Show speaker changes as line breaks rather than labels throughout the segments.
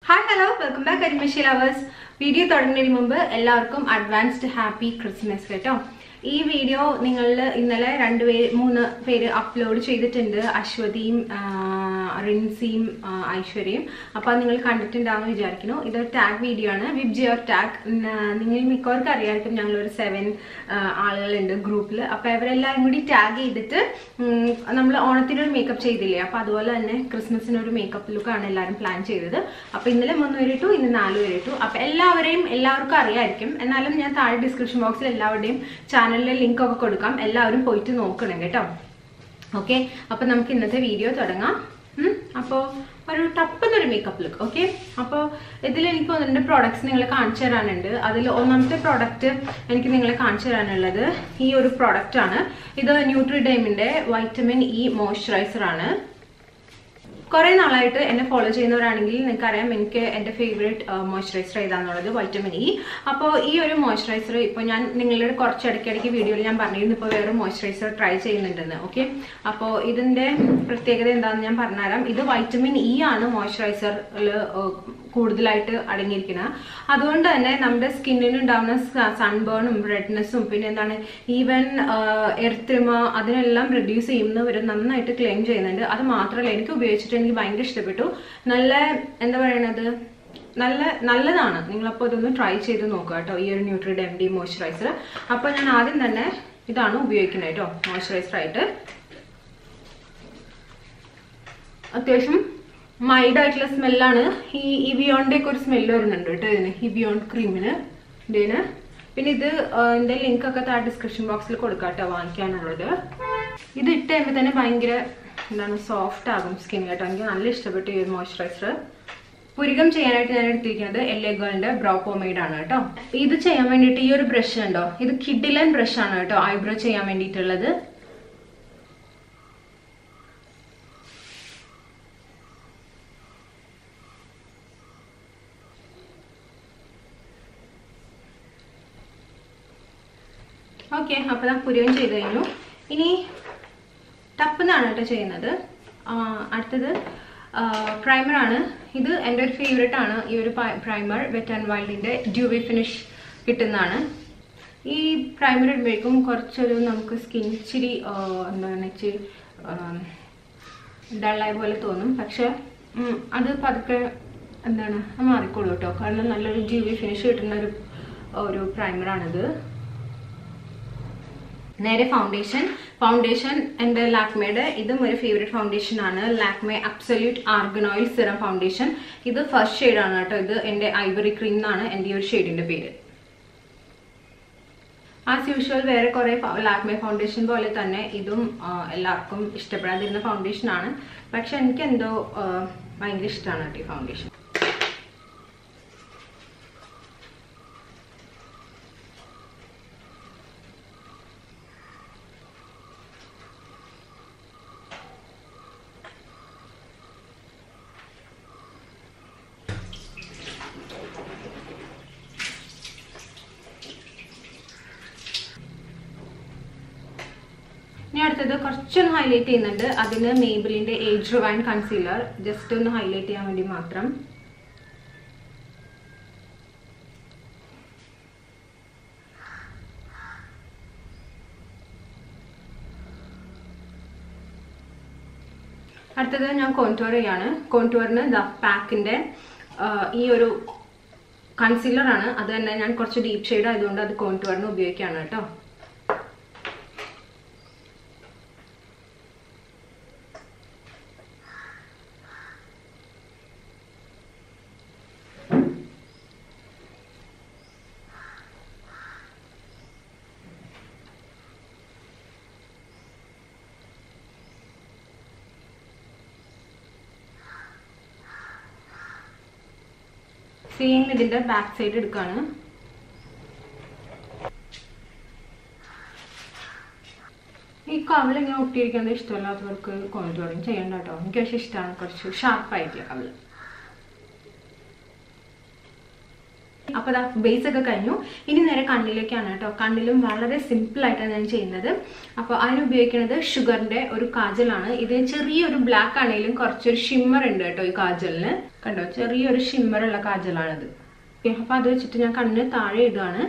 Hi hello welcome back അരിമഷി lovers video തുടങ്ങുന്നതിന് മുമ്പ് എല്ലാവർക്കും അഡ്വാൻസ്ഡ് ഹാപ്പി ക്രിസ്മസ് കേട്ടോ ഈ വീഡിയോ നിങ്ങൾ ഇന്നലെ രണ്ട് പേര് മൂന്ന് പേര് അപ്ലോഡ് ചെയ്തിട്ടുണ്ട് അശ്വതിയും ആ, റിൻസിയും ആ, ഐശ്വര്യയും അപ്പോൾ അത് നിങ്ങൾ കണ്ടിട്ടുണ്ടാവുമെന്ന് വിചാരിക്കുന്നു ഇതൊരു ടാഗ് വീഡിയോ ആണ് വിബ്ജി ഓർ ടാഗ് നിങ്ങൾ മിക്കവർക്കും അറിയാമായിരിക്കും ഞങ്ങളൊരു സെവൻ ആളുകളുണ്ട് ഗ്രൂപ്പിൽ അപ്പോൾ അവരെല്ലാവരും കൂടി ടാഗ് ചെയ്തിട്ട് നമ്മൾ ഓണത്തിനൊരു മേക്കപ്പ് ചെയ്തില്ലേ അപ്പോൾ അതുപോലെ തന്നെ ക്രിസ്മസിനൊരു മേക്കപ്പ് ലുക്കാണ് എല്ലാവരും പ്ലാൻ ചെയ്തത് അപ്പോൾ ഇന്നലെ മൂന്ന് പേര് ഇട്ടു ഇന്ന് നാല് പേര് ഇട്ടു അപ്പോൾ എല്ലാവരെയും എല്ലാവർക്കും അറിയായിരിക്കും എന്നാലും ഞാൻ താഴെ ഡിസ്ക്രിപ്ഷൻ ബോക്സിൽ എല്ലാവരുടെയും ചാനലിലെ ലിങ്ക് ഒക്കെ കൊടുക്കാം എല്ലാവരും പോയിട്ട് നോക്കണം കേട്ടോ ഓക്കെ അപ്പോൾ നമുക്ക് ഇന്നത്തെ വീഡിയോ തുടങ്ങാം ഉം, അപ്പോൾ ഒരു ടപ്പെന്നൊരു മേക്കപ്പ് ലുക്ക് ഓക്കെ അപ്പോൾ ഇതിൽ എനിക്ക് ഒന്ന് രണ്ട് പ്രോഡക്ട്സ് നിങ്ങളെ കാണിച്ചു തരാനുണ്ട് അതിൽ ഒന്നാമത്തെ പ്രോഡക്റ്റ് എനിക്ക് നിങ്ങളെ കാണിച്ചു തരാനുള്ളത് ഈ ഒരു പ്രോഡക്റ്റ് ആണ് ഇത് ന്യൂട്രിഡൈമിൻ്റെ വൈറ്റമിൻ ഇ മോയ്സ്ചറൈസർ ആണ് കുറെ നാളായിട്ട് എന്നെ ഫോളോ ചെയ്യുന്നവരാണെങ്കിൽ നിങ്ങൾക്കറിയാം എനിക്ക് എൻ്റെ ഫേവറേറ്റ് മോയ്സ്ചറൈസർ ഏതാണെന്നുള്ളത് വൈറ്റമിൻ ഇ അപ്പോൾ ഈ ഒരു മോയ്സ്ചറൈസർ ഇപ്പോൾ ഞാൻ നിങ്ങളുടെ കുറച്ച് ഇടയ്ക്കിടയ്ക്ക് വീഡിയോയിൽ ഞാൻ പറഞ്ഞിരുന്നു ഇപ്പോൾ വേറെ മോയ്സ്ചറൈസർ ട്രൈ ചെയ്യുന്നുണ്ടെന്ന് ഓക്കെ അപ്പോൾ ഇതിൻ്റെ പ്രത്യേകത എന്താണെന്ന് ഞാൻ പറഞ്ഞുതരാം ഇത് വൈറ്റമിൻ ഇ ആണ് മോയ്സ്ചറൈസറിൽ കൂടുതലായിട്ട് അടങ്ങിയിരിക്കുന്നത് അതുകൊണ്ട് തന്നെ നമ്മുടെ സ്കിന്നിന് ഉണ്ടാകുന്ന സൺബേണും റെഡ്നെസ്സും പിന്നെ എന്താണ് ഈവൻ എർത്തിമ അതിനെല്ലാം റെഡ്യൂസ് ചെയ്യുന്ന ഒരു നന്നായിട്ട് ക്ലെയിം ചെയ്യുന്നുണ്ട് അത് മാത്രമല്ല എനിക്ക് ഉപയോഗിച്ചിട്ട് എനിക്ക് ഭയങ്കര ഇഷ്ടപ്പെട്ടു നല്ല എന്താ പറയണത് നല്ല നല്ലതാണ് നിങ്ങളപ്പോൾ ഇതൊന്ന് ട്രൈ ചെയ്ത് നോക്കുക കേട്ടോ ഈ ഒരു ന്യൂട്രിഡ് എം ഡി മോയ്സ്ചറൈസർ അപ്പോൾ ഞാൻ ആദ്യം തന്നെ ഇതാണ് ഉപയോഗിക്കുന്നത് കേട്ടോ മോയ്സ്ചറൈസർ ആയിട്ട് അത്യാവശ്യം മൈൽഡ് ആയിട്ടുള്ള സ്മെല്ലാണ് ഈ ഇവിയോണിൻ്റെ ഒക്കെ ഒരു സ്മെല്ല് വരുന്നുണ്ട് കേട്ടോ ഇതിന് ഇവിയോൺ ക്രീമിന് ഇതിന് പിന്നെ ഇത് ഇതിൻ്റെ ലിങ്ക് ഒക്കെ താഴെ ഡിസ്ക്രിപ്ഷൻ ബോക്സിൽ കൊടുക്കാം കേട്ടോ വാങ്ങിക്കാനുള്ളത് ഇത് ഇട്ട് കഴിയുമ്പോൾ തന്നെ ഭയങ്കര എന്താണ് സോഫ്റ്റ് ആകും സ്കിൻ കേട്ടോ എനിക്ക് നല്ല ഇഷ്ടപ്പെട്ടു ഈ ഒരു മോയ്സ്ചറൈസർ പുരികം ചെയ്യാനായിട്ട് ഞാൻ എടുത്തിരിക്കുന്നത് എൽ ഗേളിന്റെ ബ്രോ പോമേഡ് ആണ് കേട്ടോ ഇത് ചെയ്യാൻ വേണ്ടിയിട്ട് ഈ ഒരു ബ്രഷ് ഉണ്ടോ ഇത് കിഡിലൻ ബ്രഷ് ആണ് കേട്ടോ ഐബ്രോ ചെയ്യാൻ വേണ്ടിയിട്ടുള്ളത് ഓക്കെ അപ്പോൾ ഞാൻ പുരികം ചെയ്ത് കഴിഞ്ഞു ഇനി ടപ്പെന്നാണ് കേട്ടോ ചെയ്യുന്നത് ആ, അടുത്തത് പ്രൈമറാണ് ഇത് എൻ്റെ ഒരു ഫേവറേറ്റ് ആണ് ഈ ഒരു പ്രൈമർ വെറ്റ് ആൻഡ് വൈൽഡിൻ്റെ ഡ്യൂബി ഫിനിഷ് കിട്ടുന്നതാണ് ഈ പ്രൈമർ ഇടുമ്പോഴേക്കും കുറച്ചൊരു നമുക്ക് സ്കിൻ ഇച്ചിരി ആ, എന്താണ് ഇച്ചിരി ഡള്ളായ പോലെ തോന്നും പക്ഷെ ഉം, അത് പതുക്കെ എന്താണ് അത് മാറിക്കോളൂ കേട്ടോ കാരണം നല്ലൊരു ഡ്യൂബി ഫിനിഷ് കിട്ടുന്ന ഒരു ഒരു പ്രൈമറാണിത് നേരെ ഫൗണ്ടേഷൻ ഫൗണ്ടേഷൻ എൻ്റെ ലാക്മേയുടെ ഇതും ഒരു ഫേവറേറ്റ് ഫൗണ്ടേഷൻ ആണ് Lakme absolute argan oil serum foundation ഇത് ഫസ്റ്റ് ഷെയ്ഡാണ് കേട്ടോ ഇത് എൻ്റെ ഐവറി ക്രീം എന്നാണ് എൻ്റെ ഈ ഒരു ഷെയ്ഡിൻ്റെ പേര് ആസ് യൂഷ്വൽ വേറെ കുറേ ലാക്മേ ഫൗണ്ടേഷൻ പോലെ തന്നെ ഇതും ആ, എല്ലാവർക്കും ഇഷ്ടപ്പെടാതിരുന്ന ഫൗണ്ടേഷൻ ആണ് പക്ഷെ എനിക്ക് എന്തോ ആ, ഭയങ്കര ഇഷ്ടമാണ് കേട്ടോ ഈ ഫൗണ്ടേഷൻ ഇനി അടുത്തത് കുറച്ചൊന്ന് ഹൈലൈറ്റ് ചെയ്യുന്നുണ്ട് അതിന് മേബിളിന്റെ ഏജ് റിവൈൻ കൺസീലർ ജസ്റ്റ് ഒന്ന് ഹൈലൈറ്റ് ചെയ്യാൻ വേണ്ടി മാത്രം അടുത്തത് ഞാൻ കോൺടൂർ ചെയ്യാണ് കോൺടൂറിന് ദ പാക്കിന്റെ ഈ ഒരു കൺസീലർ ആണ് അത് തന്നെ ഞാൻ കുറച്ച് ഡീപ്പ് ഷെയ്ഡ് ആയതുകൊണ്ട് അത് കോൺടൂറിന് ഉപയോഗിക്കുകയാണ് കേട്ടോ സെയിം ഇതിന്റെ ബാക്ക് സൈഡ് എടുക്കാണ് ഈ കവിൾ ഇങ്ങനെ ഒട്ടിയിരിക്കുന്നത് ഇഷ്ടമല്ലാത്തവർക്ക് കോൺടൂറിങ് ചെയ്യണ്ട കേട്ടോ എനിക്ക് പക്ഷെ ഇഷ്ടമാണ് കുറച്ച് ഷാർപ്പായിട്ടുള്ള കവിള് അപ്പൊ അപ്പോൾ അതാ ബേസ് ഒക്കെ കഴിഞ്ഞു ഇനി നേരെ കണ്ണിലേക്കാണ് കേട്ടോ കണ്ണിലും വളരെ സിമ്പിൾ ആയിട്ടാണ് ഞാൻ ചെയ്യുന്നത് അപ്പോൾ അതിന് ഉപയോഗിക്കുന്നത് ഷുഗറിന്റെ ഒരു കാജലാണ് ഇത് ചെറിയൊരു ബ്ലാക്ക് ആണെങ്കിലും കുറച്ചൊരു ഷിമ്മർ ഉണ്ട് കേട്ടോ ഈ കാജലിന് കണ്ടോ ചെറിയൊരു ഷിമ്മർ ഉള്ള കാജലാണിത് ഓക്കെ അപ്പോൾ അത് വെച്ചിട്ട് ഞാൻ കണ്ണിന് താഴെ ഇടുകയാണ്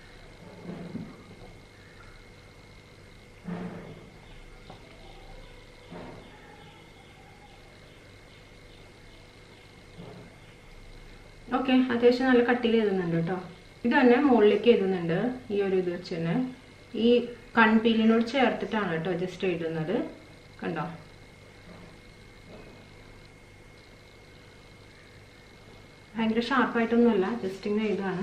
ഓക്കെ അത്യാവശ്യം നല്ല കട്ടിയിൽ എഴുതുന്നുണ്ട് കേട്ടോ ഇത് തന്നെ മുകളിലേക്ക് എഴുതുന്നുണ്ട് ഈ ഒരു ഇത് വെച്ച് തന്നെ ഈ കൺപീലിനോട് ചേർത്തിട്ടാണ് കേട്ടോ ജസ്റ്റ് എഴുതുന്നത് കണ്ടോ ഭയങ്കര ഷാർപ്പായിട്ടൊന്നുമല്ല ജസ്റ്റ് ഇങ്ങനെ എഴുതാണ്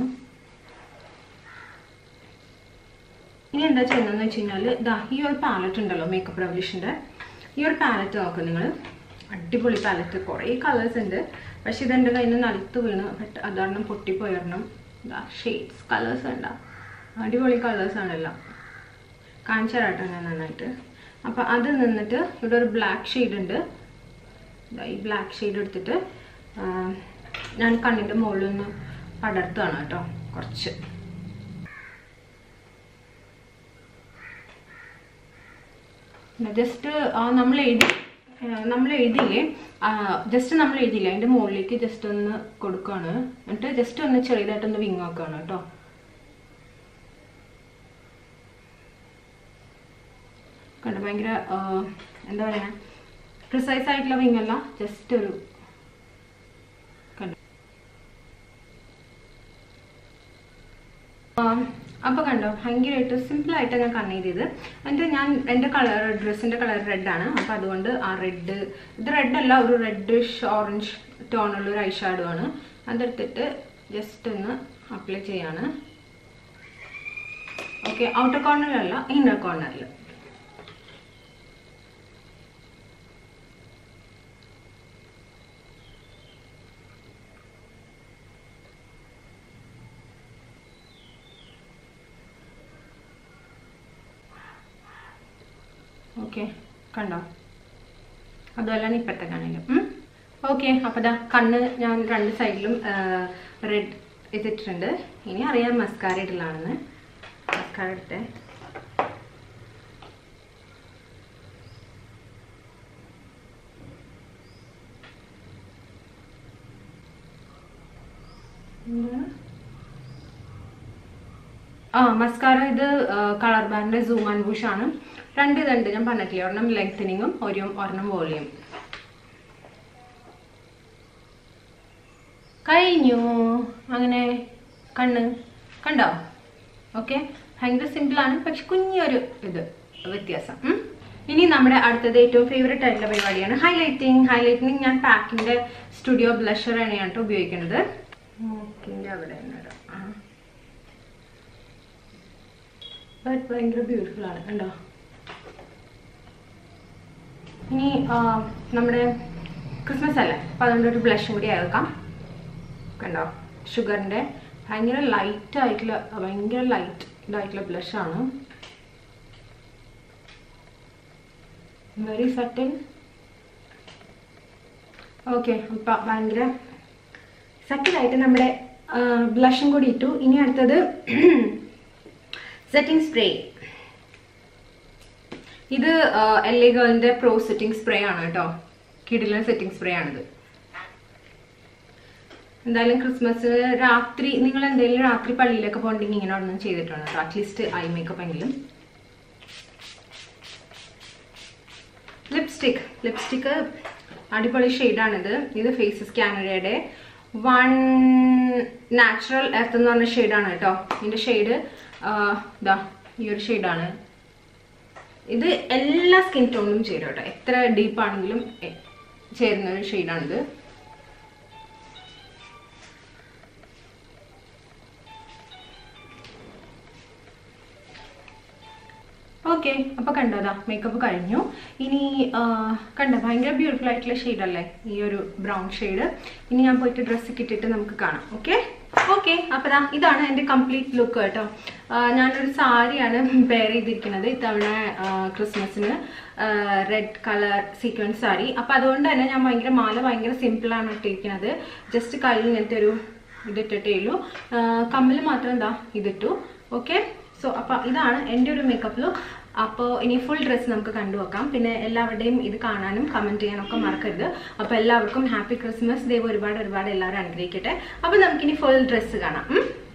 ഇനി എന്താ ചെയ്യുന്നതെന്ന് വെച്ച് കഴിഞ്ഞാൽ ഇതാ ഈ ഒരു പാലറ്റ് ഉണ്ടല്ലോ മേക്കപ്പ് റവല്യൂഷൻ്റെ ഈ ഒരു പാലറ്റ് നോക്കുക നിങ്ങൾ അടിപൊളി പാലറ്റ് കുറേ കളേഴ്സ് ഉണ്ട് പക്ഷെ ഇതെൻ്റെ കയ്യിൽ നിന്ന് നിലത്ത് വീണ് ബട്ട് അതാണ് പൊട്ടിപ്പോയിരണം ഇതാ ഷെയ്ഡ്സ് കളേഴ്സ് ഉണ്ടാ അടിപൊളി കളേഴ്സാണ് എല്ലാം കാണിച്ചു തരാട്ടോ ഞാൻ നന്നായിട്ട് അപ്പം അത് നിന്നിട്ട് ഇവിടെ ഒരു ബ്ലാക്ക് ഷെയ്ഡ് ഉണ്ട് ദാ ഈ ബ്ലാക്ക് ഷെയ്ഡ് എടുത്തിട്ട് ആ, ഞാൻ കണ്ണിൻ്റെ മുകളിൽ നിന്ന് പടർത്തുകയാണ് കേട്ടോ കുറച്ച് ജസ്റ്റ് നമ്മൾ എഴുതി നമ്മൾ എഴുതിയില്ലേ ജസ്റ്റ് നമ്മൾ എഴുതിയില്ലേ അതിൻ്റെ മുകളിലേക്ക് ജസ്റ്റ് ഒന്ന് കൊടുക്കുകയാണ് എന്നിട്ട് ജസ്റ്റ് ഒന്ന് ചെറിയതായിട്ടൊന്ന് വിങ് ആക്കുകയാണ് കേട്ടോ കണ്ടോ ഭയങ്കര ആ, എന്താ പറയുക പ്രിസൈസ് ആയിട്ടുള്ള വിങ് അല്ല ജസ്റ്റ് ഒരു കണ്ടോ അപ്പോൾ കണ്ടോ ഭയങ്കരമായിട്ട് സിമ്പിളായിട്ട് ഞാൻ കണ്ണെഴുതിയത് എന്നിട്ട് ഞാൻ എൻ്റെ കളർ ഡ്രസ്സിൻ്റെ കളർ റെഡാണ് അപ്പോൾ അതുകൊണ്ട് ആ റെഡ് ഇത് റെഡ് അല്ല ഒരു റെഡിഷ് ഓറഞ്ച് ടോണുള്ള ഒരു ഐഷാഡോ ആണ് അതെടുത്തിട്ട് ജസ്റ്റ് ഒന്ന് അപ്ലൈ ചെയ്യാണ് ഓക്കെ ഔട്ടർ കോർണറിലല്ല ഇന്നർ കോർണറിൽ ഓക്കെ കണ്ടോ അതുപോലെ ഇപ്പോഴത്തെ കണ്ണിലും ഓക്കെ അപ്പോൾ ദാ കണ്ണ് ഞാൻ രണ്ട് സൈഡിലും റെഡ് ഇതിട്ടിട്ടുണ്ട് ഇനി അറിയാം മസ്കാര ഇടലാണെന്ന് മസ്കാര എടുത്തേ എന്താണ് ആ മസ്കാര ഇത് കളർ ബാൻഡിന്റെ സൂം ആൻഡ് ബുഷ് ആണ് രണ്ട് ഇതുണ്ട് ഞാൻ പറഞ്ഞിട്ടില്ല ഒരെണ്ണം ലെങ്തനിങ്ങും ഒരു ഒരെണ്ണം വോളിയും കഴിഞ്ഞു അങ്ങനെ കണ്ണ് കണ്ടോ ഓക്കെ ഭയങ്കര സിമ്പിളാണ് പക്ഷെ കുഞ്ഞൊരു ഇത് വ്യത്യാസം ഉം. ഇനി നമ്മുടെ അടുത്തത് ഏറ്റവും ഫേവറേറ്റ് ആയിട്ടുള്ള പരിപാടിയാണ് ഹൈലൈറ്റിംഗ് ഹൈലൈറ്റിംഗ് ഞാൻ പാക്കിന്റെ സ്റ്റുഡിയോ ബ്ലഷർ തന്നെയാണ് ട്ടോ ഉപയോഗിക്കുന്നത് മൂക്കിന്റെ അവിടെ തന്നെ ഇടാം. ആ ബട്ട് ഭയങ്കര ബ്യൂട്ടിഫുൾ ആണ് കണ്ടോ ഇനി ആ, നമ്മുടെ ക്രിസ്മസ് അല്ലേ അപ്പം അതുകൊണ്ട് ഒരു ബ്ലഷും കൂടി ആക്കാം കണ്ടോ ഷുഗറിൻ്റെ ഭയങ്കര ലൈറ്റ് ആയിട്ടുള്ള ഭയങ്കര ലൈറ്റ് ഇതായിട്ടുള്ള ബ്ലഷാണ് വെരി സട്ടിൽ ഓക്കെ അപ്പം ഭയങ്കര സട്ടിലായിട്ട് നമ്മുടെ ബ്ലഷും കൂടി ഇട്ടു ഇനി അടുത്തത് സെറ്റിംഗ് സ്പ്രേ ഇത് എൽ എ ഗേളിന്റെ പ്രോ സെറ്റിംഗ് സ്പ്രേ ആണ് കേട്ടോ കിടിലൻ സെറ്റിംഗ് സ്പ്രേ ആണിത് എന്തായാലും ക്രിസ്മസ് രാത്രി നിങ്ങൾ എന്തെങ്കിലും രാത്രി പള്ളിയിലൊക്കെ പോകണ്ടെങ്കിൽ ഇങ്ങനെ ഒന്നും ചെയ്തിട്ടുണ്ട് കേട്ടോ അറ്റ്ലീസ്റ്റ് ഐ മേക്കപ്പ് എങ്കിലും ലിപ്സ്റ്റിക് ലിപ്സ്റ്റിക്ക് അടിപൊളി ഷെയ്ഡാണിത് ഇത് ഫേസ് സ്കാനറയുടെ വൺ നാച്ചുറൽ എർത്ത് എന്ന് പറഞ്ഞ ഷെയ്ഡാണ് കേട്ടോ ഇതിൻ്റെ ഷെയ്ഡ് ഇതാ ഈ ഒരു ഷെയ്ഡാണ് ഇത് എല്ലാ സ്കിൻ ടോണിലും ചേരും കേട്ടോ എത്ര ഡീപ്പ് ആണെങ്കിലും എ- ചേരുന്ന ഒരു ഷെയ്ഡാണിത് ഓക്കെ അപ്പൊ കണ്ടോതാ മേക്കപ്പ് കഴിഞ്ഞു ഇനി ആ, കണ്ടോ ഭയങ്കര ബ്യൂട്ടിഫുൾ ആയിട്ടുള്ള ഷെയ്ഡ് അല്ലേ ഈ ഒരു ബ്രൗൺ ഷെയ്ഡ് ഇനി ഞാൻ പോയിട്ട് ഡ്രസ്സ് ഇട്ടിട്ട് നമുക്ക് കാണാം ഓക്കെ ഓക്കെ അപ്പൊ ദാ ഇതാണ് എൻ്റെ കംപ്ലീറ്റ് ലുക്ക് കേട്ടോ ആ, ഞാനൊരു സാരിയാണ് പെയർ ചെയ്തിരിക്കുന്നത് ഇത്തവണ ആ, ക്രിസ്മസിന് റെഡ് കളർ സീക്വൻസ് സാരി അപ്പൊ അതുകൊണ്ട് തന്നെ ഞാൻ ഭയങ്കര മാല ഭയങ്കര സിമ്പിളാണ് ഇട്ടിരിക്കുന്നത് ജസ്റ്റ് കയ്യിൽ ഇങ്ങനത്തെ ഒരു ഇതിട്ടിട്ടേ ഉള്ളൂ കമ്മൽ മാത്രം എന്താ ഇതിട്ടു ഓക്കെ സോ അപ്പോൾ ഇതാണ് എൻ്റെ ഒരു മേക്കപ്പ് ലുക്ക് അപ്പോൾ ഇനി ഫുൾ ഡ്രസ്സ് നമുക്ക് കണ്ടുവെക്കാം പിന്നെ എല്ലാവരുടെയും ഇത് കാണാനും കമൻറ്റ് ചെയ്യാനൊക്കെ മറക്കരുത് അപ്പോൾ എല്ലാവർക്കും ഹാപ്പി ക്രിസ്മസ് ദൈവം ഒരുപാട് ഒരുപാട് എല്ലാവരും അനുഗ്രഹിക്കട്ടെ അപ്പോൾ നമുക്കിനി ഫുൾ ഡ്രസ്സ് കാണാം ഉം?